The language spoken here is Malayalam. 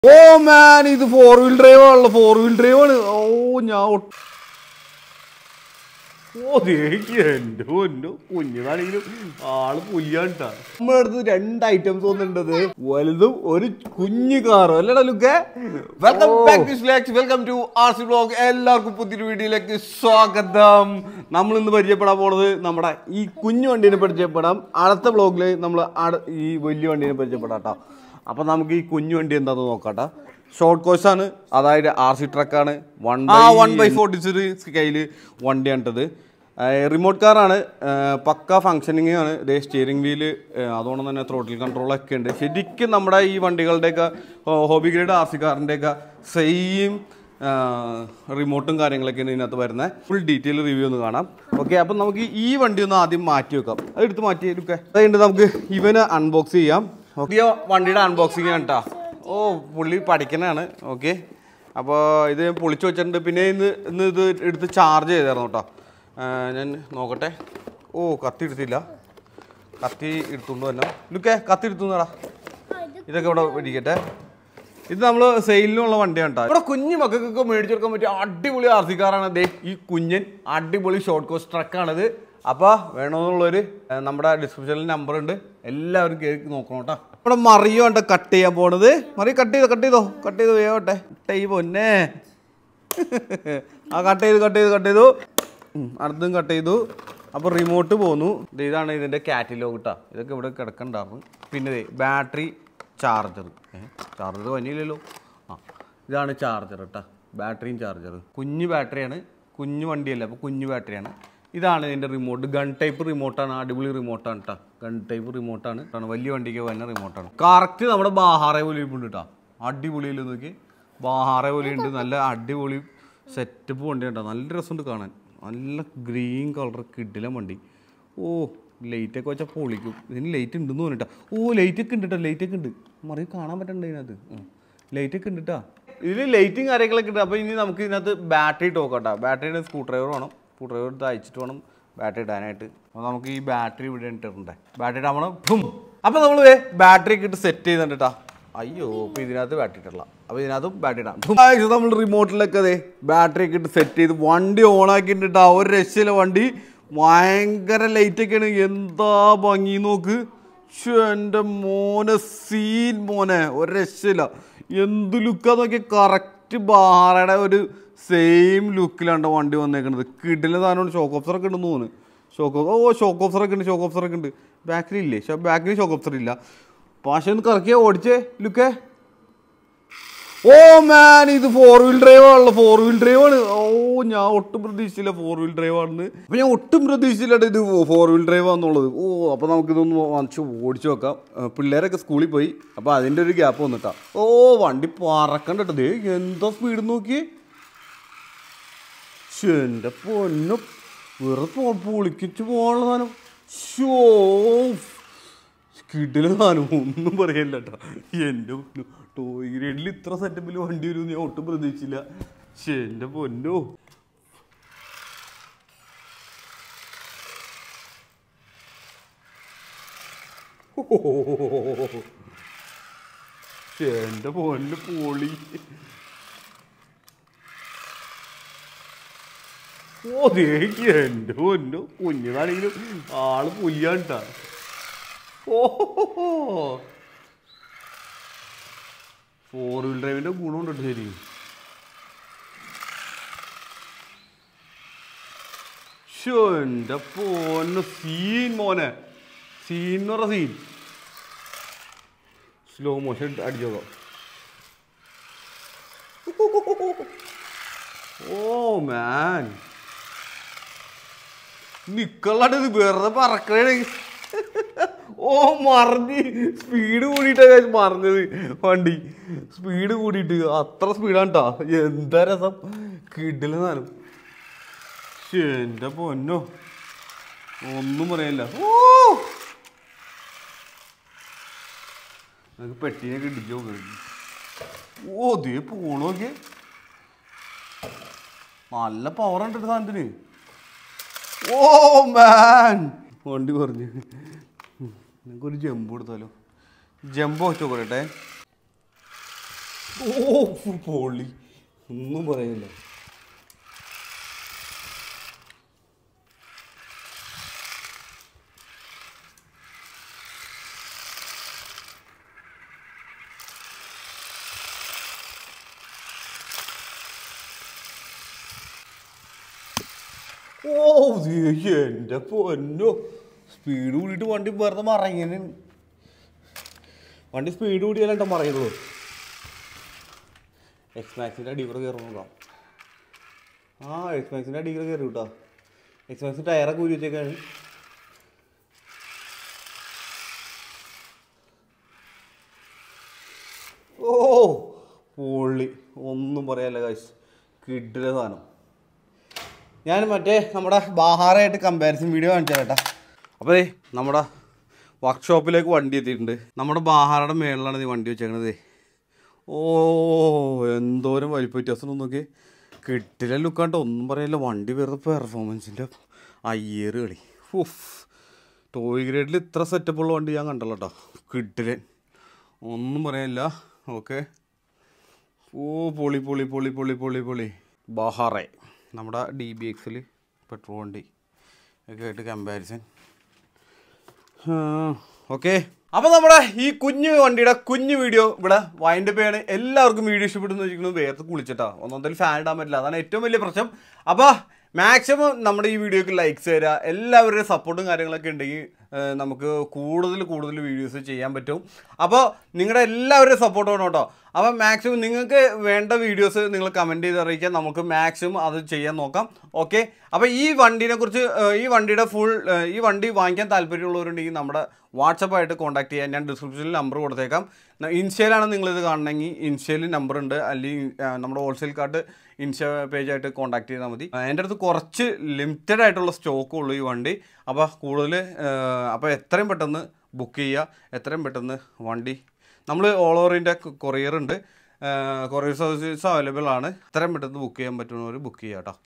ഓ മാൻ ഇത് ഫോർ വീൽ ഡ്രൈവ് ആണല്ലോ ഫോർ വീൽ ഡ്രൈവ് ആണ് ഓ ഞാൻ ഒട്ട്- ഓ ദേക്ക് എന്റെ പൊന്നു കുഞ്ഞിനാണെങ്കിലും ആള് പുല്യാണ്ടാ നമ്മുടെ അടുത്ത് രണ്ട് ഐറ്റംസ് വന്നിട്ടത് വലുതും ഒരു കുഞ്ഞു കാറും അല്ലടാ ലുക്കെ welcome back to slacks welcome to R C blog എല്ലാവർക്കും പുതിയൊരു വീഡിയോയിലേക്ക് സ്വാഗതം നമ്മൾ ഇന്ന് പരിചയപ്പെടാൻ പോണത് നമ്മുടെ ഈ കുഞ്ഞു വണ്ടീനെ പരിചയപ്പെടാം അടുത്ത ബ്ലോഗിൽ നമ്മൾ ഈ വലിയ വണ്ടീനെ പരിചയപ്പെടാം കേട്ടോ അപ്പൊ നമുക്ക് ഈ കുഞ്ഞു വണ്ടി എന്താന്ന് നോക്കാട്ടെ ഷോർട്ട് കോഴ്സ് ആണ് അതായത് ആർ സി ട്രക്കാണ് വൺ ആ വൺ ബൈ ഫോർട്ടി സിക്സ് കയ്യില് വണ്ടിയാണിട്ടത് റിമോട്ട് കാറാണ് പക്ക ഫങ്ഷനിങ് ആണ് ഇതേ സ്റ്റിയറിംഗ് വീല് അതുകൊണ്ട് തന്നെ ത്രോട്ടിൽ കൺട്രോളൊക്കെ ഉണ്ട് ശരിക്കും നമ്മുടെ ഈ വണ്ടികളുടെയൊക്കെ ഹോബി ഗ്രേഡ് ആർ സി കാറിൻ്റെയൊക്കെ സെയിം റിമോട്ടും കാര്യങ്ങളൊക്കെയാണ് ഇതിനകത്ത് വരുന്നത് ഫുൾ ഡീറ്റെയിൽ റിവ്യൂ ഒന്ന് കാണാം ഓക്കെ അപ്പം നമുക്ക് ഈ വണ്ടി ഒന്ന് ആദ്യം മാറ്റി വെക്കാം അത് എടുത്ത് മാറ്റി എടുക്കാം അതുകൊണ്ട് നമുക്ക് ഇവന് അൺബോക്സ് ചെയ്യാം പുതിയ വണ്ടിയുടെ അൺബോക്സിങ് ആണ് കേട്ടോ ഓ പുള്ളി പഠിക്കണാണ് ഓക്കെ അപ്പോൾ ഇത് ഞാൻ പൊളിച്ച് വെച്ചിട്ടുണ്ട് പിന്നെ ഇന്ന് ഇന്ന് ഇത് എടുത്ത് ചാർജ് ചെയ്തായിരുന്നു കേട്ടോ ആ, ഞാൻ നോക്കട്ടെ ഓ കത്തി എടുത്തില്ല കത്തി എടുത്തുകൊണ്ട് തന്നെ ലുക്കേ കത്തി എടുത്തുന്നടാ ഇതൊക്കെ ഇവിടെ ഇരിക്കട്ടെ ഇത് നമ്മൾ സെയിലിനുള്ള വണ്ടിയാണ് കേട്ടോ ഇവിടെ കുഞ്ഞു മക്കൾക്കൊക്കെ മേടിച്ചെടുക്കാൻ പറ്റിയ അടിപൊളി ആർ സി കാറാണ് ദേ ഈ കുഞ്ഞൻ അടിപൊളി ഷോർട്ട് കോസ്റ്റ് ട്രക്കാണിത് അപ്പോൾ വേണമെന്നുള്ളൊരു ഏ, നമ്മുടെ ഡിസ്ക്രിപ്ഷനിൽ നമ്പർ ഉണ്ട് എല്ലാവരും കയറി നോക്കണം കേട്ടോ ഇവിടെ മറിയോ ഉണ്ട് കട്ട് ചെയ്യാൻ പോണത് മറി കട്ട് ചെയ്തോ കട്ട് ചെയ്തോ കട്ട് ചെയ്തോ വേവട്ടെ കട്ട് ചെയ്യ് പൊന്നെ ആ കട്ട് ചെയ്തു കട്ട് ചെയ്തു കട്ട് ചെയ്തു ഉം, അടുത്തും കട്ട് ചെയ്തു അപ്പോൾ റിമോട്ട് പോന്നു ദേ ഇതാണ് ഇതിൻ്റെ കാറ്റലോഗ് കേട്ടോ ഇതൊക്കെ ഇവിടെ കിടക്കണ്ടായിരുന്നു പിന്നെ ബാറ്ററി ചാർജർ ചാർജർ വന്നില്ലല്ലോ ആ ഇതാണ് ചാർജർ കേട്ടോ ബാറ്ററിയും ചാർജർ കുഞ്ഞു ബാറ്ററിയാണ് കുഞ്ഞു വണ്ടിയല്ല അപ്പോൾ കുഞ്ഞു ബാറ്ററിയാണ് ഇതാണ് ഇതിൻ്റെ റിമോട്ട് ഗൺ ടൈപ്പ് റിമോട്ടാണ് അടിപൊളി റിമോട്ടാണ് കേട്ടോ ഗൺ ടൈപ്പ് റിമോട്ടാണ് ആണ് വലിയ വണ്ടിക്ക് വരുന്ന റിമോട്ടാണ് കറക്റ്റ് നമ്മുടെ ബാഹാറെ പോലെ ഇരിപ്പുണ്ട് കേട്ടോ അടിപൊളിയിൽ നോക്കി ബാഹാറെ പോലെ ഉണ്ട് നല്ല അടിപൊളി സെറ്റപ്പ് വണ്ടി കേട്ടോ നല്ല രസമുണ്ട് കാണാൻ നല്ല ഗ്രീൻ കളർ കിഡില വണ്ടി ഓ ലൈറ്റൊക്കെ വെച്ചാൽ പൊളിക്കും ഇതിന് ലൈറ്റ് ഉണ്ടെന്ന് തോന്നിട്ടാ ഓ ലൈറ്റൊക്കെ ഉണ്ട് കേട്ടോ ലൈറ്റൊക്കെ ഉണ്ട് മറി കാണാൻ പറ്റണ്ട ഇതിനകത്ത് ലൈറ്റൊക്കെ ഉണ്ട് കേട്ടോ ഇതിൽ ലൈറ്റും കാര്യങ്ങളൊക്കെ ഉണ്ട് അപ്പോൾ ഇനി നമുക്ക് ഇതിനകത്ത് ബാറ്ററി ഇട്ട് നോക്കാം കേട്ടോ ബാറ്ററിയുടെ സ്ക്രൂ ഡ്രൈവർ വേണം സ്ക്രൂ ഡ്രൈവർ എടുത്ത് അയച്ചിട്ട് വേണം ബാറ്ററി ഇടാനായിട്ട് അപ്പോൾ നമുക്ക് ഈ ബാറ്ററി ഇവിടെ ഇട്ടിട്ടുണ്ട് ബാറ്ററി ഇടാൻ ഠും അപ്പോൾ നമ്മൾ ബാറ്ററി ഒക്കെ ഇട്ട് സെറ്റ് ചെയ്തിട്ടുണ്ട് കേട്ടോ അയ്യോ അപ്പോൾ ഇതിനകത്ത് ബാറ്ററി ഇട്ടില്ല അപ്പോൾ ഇതിനകത്തും ബാറ്ററി ഇടാം ഠും. Guys, നമ്മൾ റിമോട്ടിലൊക്കെ അതെ ബാറ്ററി ഒക്കെ ഇട്ട് സെറ്റ് ചെയ്ത് വണ്ടി ഓൺ ആക്കിയിട്ടാ ഒരു രക്ഷയില്ല വണ്ടി ഭയങ്കര ലൈറ്റൊക്കെയാണ് എന്താ ഭംഗി നോക്ക് ശ്ശോ, എൻ്റെ മോനെ സീൻ മോനെ ഒരു രക്ഷയില്ല എന്ത് ലുക്കാ നോക്കിയ കറക്റ്റ് ബാറയുടെ ഒരു സെയിം ലുക്കിലാണ് വണ്ടി വന്നേക്കുന്നത് കിടില സാധനമാണ് ഷോക്ക് ഓഫ്സർ ഒക്കെ ഉണ്ടെന്ന് തോന്നുന്നു ഷോക്ക് ഓ ഷോക്ക് ഓഫ്സർ ഒക്കെ ഉണ്ട് ഷോക്ക് ഓഫ്സർ ഒക്കെ ഉണ്ട് ബാക്കിൽ ഇല്ലേ ബാക്കിൽ ഷോക്ക് ഓഫ്സർ ഇല്ല പക്ഷെ ഒന്ന് കറക്കിയാ ഓടിച്ചേ ലുക്കേ ഓ മാൻ ഇത് ഫോർ വീൽ ഡ്രൈവ് ആണല്ലോ ഫോർ വീൽ ഡ്രൈവ് ആണ് ഓ ഞാൻ ഒട്ടും പ്രതീക്ഷിച്ചില്ല ഫോർ വീൽ ഡ്രൈവ് ആണെന്ന് അപ്പൊ ഞാൻ ഒട്ടും പ്രതീക്ഷിച്ചില്ല ഇത് ഫോർ വീൽ ഡ്രൈവ് ആണെന്നുള്ളത് ഓ അപ്പൊ നമുക്കിതൊന്ന് വാങ്ങിച്ച് ഓടിച്ചു നോക്കാം ആ, പിള്ളേരൊക്കെ സ്കൂളിൽ പോയി അപ്പൊ അതിന്റെ ഒരു ഗ്യാപ്പ് വന്നിട്ടാ ഓ വണ്ടി പറക്കണ്ട കേട്ടോ ദേ എന്താ സ്പീഡ് നോക്കി ശ്ശെ, എൻ്റെ പൊന്നു വെറുതെ പോ- പൊളിക്കിച്ച് പോകാനുള്ള സാധനം ഷോ കിടില സാധനം ഒന്നും പറയല്ല കേട്ടോ എൻ്റെ പൊന്നു ടോയ് ഗ്രേഡിൽ ഇത്ര സെറ്റപ്പിൽ വണ്ടി വരുമെന്ന് ഞാൻ ഒട്ടും പ്രതീക്ഷിച്ചില്ല പക്ഷെ എൻ്റെ പൊന്നോ ശ്ശെ, എൻ്റെ പൊന്ന് പൊളി ഓ ദേക്ക് എൻ്റെ പൊന്നു കുഞ്ഞിനാണെങ്കിലും ആള് പുല്യാണ്ടാ ഓ ഫോർ വീൽ ഡ്രൈവിന്റെ ഗുണമുണ്ട് കേട്ടോ ശരി ഷോ എൻ്റെ പൊന്ന് സീൻ മോനെ സീൻ എന്ന് പറഞ്ഞ സീൻ സ്ലോ മോഷൻ അടിച്ചോക്കാം ഓ മാൻ നിക്കളാണ് ഇത് വെറുതെ പറക്കണേ ഓ മറിഞ്ഞ് സ്പീഡ് കൂടിയിട്ടാ മറിഞ്ഞത് വണ്ടി സ്പീഡ് കൂടിയിട്ട് അത്ര സ്പീഡാണ് കേട്ടോ എന്താ രസം കിടില സാധനം ശ്ശെ, എൻ്റെ പൊന്നോ ഒന്നും പറയാനില്ല ഓ നമുക്ക് പെട്ടീനെ കിട്ടിച്ചോ ഓ ദേ പോണോക്കെ നല്ല പവർ ഉണ്ട് സാധനത്തിന് ഓ മാൻ വണ്ടി പറഞ്ഞു നമുക്കൊരു ജമ്പ് കൊടുത്താലോ ജമ്പ് വെച്ചോ പറയട്ടെ ഓ പൊളി ഒന്നും പറയുന്നില്ല ഓ ദേ എൻ്റെ പൊന്നോ സ്പീഡ് കൂടിയിട്ട് വണ്ടി വെറുതെ മറങ്ങനെ വണ്ടി സ്പീഡ് കൂടിയാലോ മറയുള്ളൂ എക്സ് മാക്സിൻ്റെ അടിയിൽ കയറി നോക്കാം ആ എക്സ് മാക്സിൻ്റെ അടിയിൽ കയറി കേട്ടോ എക്സ് മാക്സിൻ്റെ ടയറൊക്കെ ഊരി വെച്ചേക്കാണ് ഓ പൊള്ളി ഒന്നും പറയാല്ല കാശ് കിഡിലെ സാധനം ഞാൻ മറ്റേ നമ്മുടെ ബാഹാറായിട്ട് കമ്പാരിസൺ വീഡിയോ കാണിച്ചു കേട്ടാ അപ്പോൾ ദേ നമ്മുടെ വർക്ക്ഷോപ്പിലേക്ക് വണ്ടി എത്തിയിട്ടുണ്ട് നമ്മുടെ ബാഹാറയുടെ മേളിലാണ് ഈ വണ്ടി വെച്ചേക്കണത് ഓ എന്തോരം വലിപ്പ വ്യത്യാസം നോക്കി കിട്ടില്ല ലുക്കാണ്ട് ഒന്നും പറയില്ല വണ്ടി വെറുതെ പെർഫോമൻസിൻ്റെ അയ്യേറ് കളി ഉഫ് ടോയ് ഗ്രേഡിൽ ഇത്ര സെറ്റപ്പുള്ള വണ്ടി ഞാൻ കണ്ടല്ലോ കേട്ടോ കിട്ടില്ല ഒന്നും പറയാനില്ല ഓക്കെ ഓ പൊളി പൊളി പൊളി പൊളി പൊളി പൊളി ബഹാറെ നമ്മുടെ ഡി ബി എക്സിൽ പെട്രോൾ വണ്ടി ഒക്കെ ആയിട്ട് കമ്പാരിസൺ ഓക്കെ അപ്പോൾ നമ്മുടെ ഈ കുഞ്ഞു വണ്ടിയുടെ കുഞ്ഞു വീഡിയോ ഇവിടെ വൈൻഡ് ചെയ്യാണ് എല്ലാവർക്കും വീഡിയോ ഇഷ്ടപ്പെടുന്നു വെച്ചിരിക്കുന്നത് വേർത്ത് കുളിച്ചിട്ടാ ഒന്നൊന്നും ഫാൻ ഇടാൻ പറ്റില്ല അതാണ് ഏറ്റവും വലിയ പ്രശ്നം അപ്പോൾ മാക്സിമം നമ്മുടെ ഈ വീഡിയോക്ക് ലൈക്സ് തരിക എല്ലാവരുടെയും സപ്പോർട്ടും കാര്യങ്ങളൊക്കെ ഉണ്ടെങ്കിൽ ഏഹ്, നമുക്ക് കൂടുതൽ കൂടുതൽ വീഡിയോസ് ചെയ്യാൻ പറ്റും അപ്പോൾ നിങ്ങളുടെ എല്ലാവരുടെയും സപ്പോർട്ട് വേണം കേട്ടോ അപ്പോൾ മാക്സിമം നിങ്ങൾക്ക് വേണ്ട വീഡിയോസ് നിങ്ങൾ കമൻറ്റ് ചെയ്ത് അറിയിക്കാൻ നമുക്ക് മാക്സിമം അത് ചെയ്യാൻ നോക്കാം ഓക്കെ അപ്പോൾ ഈ വണ്ടീനെ കുറിച്ച് ഏഹ്, ഈ വണ്ടിയുടെ ഫുൾ ഈ വണ്ടി വാങ്ങിക്കാൻ താല്പര്യമുള്ളവരുണ്ടെങ്കിൽ നമ്മുടെ വാട്സപ്പായിട്ട് കോൺടാക്ട് ചെയ്യാൻ ഞാൻ ഡിസ്ക്രിപ്ഷനിൽ നമ്പർ കൊടുത്തേക്കാം ന- ഇൻസ്റ്റയിലാണ് നിങ്ങളിത് കാണണമെങ്കിൽ ഇൻസ്റ്റയിൽ നമ്പർ ഉണ്ട് അല്ലെങ്കിൽ ആ, നമ്മുടെ ഹോൾസെയിൽ കാർഡ് ഇൻസ്റ്റ പേജായിട്ട് കോൺടാക്ട് ചെയ്താൽ മതി ആ, എൻ്റെ അടുത്ത് കുറച്ച് ലിമിറ്റഡ് ആയിട്ടുള്ള സ്റ്റോക്ക് ഉള്ളൂ ഈ വണ്ടി അപ്പോൾ കൂടുതൽ അപ്പോൾ എത്രയും പെട്ടെന്ന് ബുക്ക് ചെയ്യുക എത്രയും പെട്ടെന്ന് വണ്ടി നമ്മൾ ഓൾ ഓവർ ഇന്ത്യ കൊറിയർ ഉണ്ട് കൊറിയർ സർവീസ് അവൈലബിൾ ആണ് എത്രയും പെട്ടെന്ന് ബുക്ക് ചെയ്യാൻ പറ്റുന്നവർ ബുക്ക് ചെയ്യുക കേട്ടോ